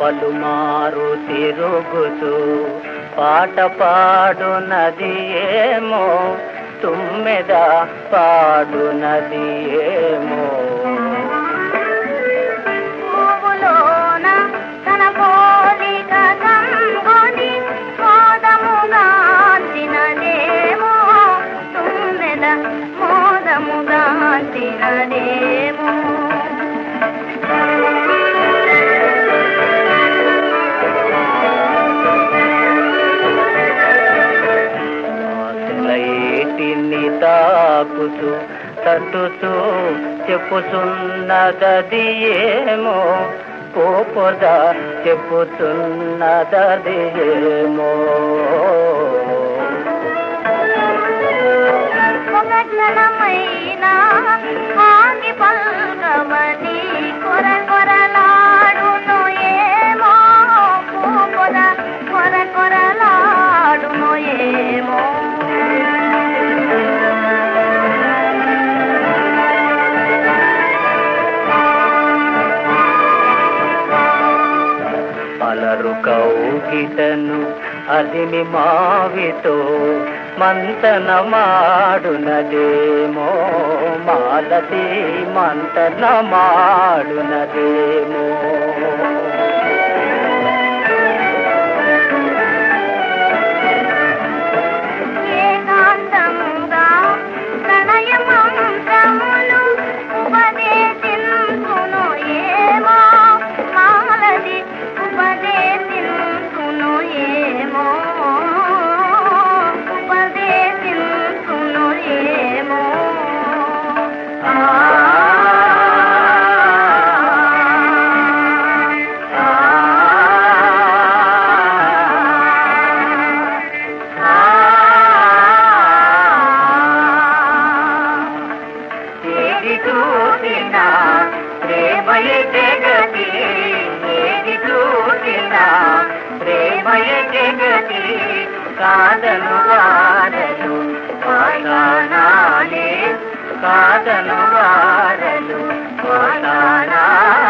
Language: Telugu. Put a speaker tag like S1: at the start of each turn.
S1: పలుమారు తిరుగుతూ పాట పాడునది ఏమో తుమ్మెద పాడునది ఏమో
S2: పువ్వులోన తన పోలిక కనుగొని మోదముగాంచినదేమో తుమ్మెద మోదముగాంచినదేమో
S1: ఆశలైటిని తాకుతూ తట్టుతూ చెప్పుతున్నదది ఏమో పోపద చెప్పుతున్నదది ఏమో
S2: ఒక క్షణమైనా ఆగి పల్కవని కొర కొరలాడును ఏమో పూపొద కొర కొరలాడును ఏమో
S1: అలరు కౌగిటను అదిమి మావితో మంతన మాడునదేమో మాలతి మంతన మాడునదేమో
S2: ఏకాంతంగా ప్రణయ మంత్రములు ఉపదేశించును ఏమో మాలది ఉపదేశించును ఏమో ఉపదేశించును ఏమో ఆ
S1: ఏది చూసినా ప్రేమయే జగతి ఏది చూసినా ప్రేమయే జగతి కాదను వారలు వాగానాలే కాదను వారలు వాగానాలే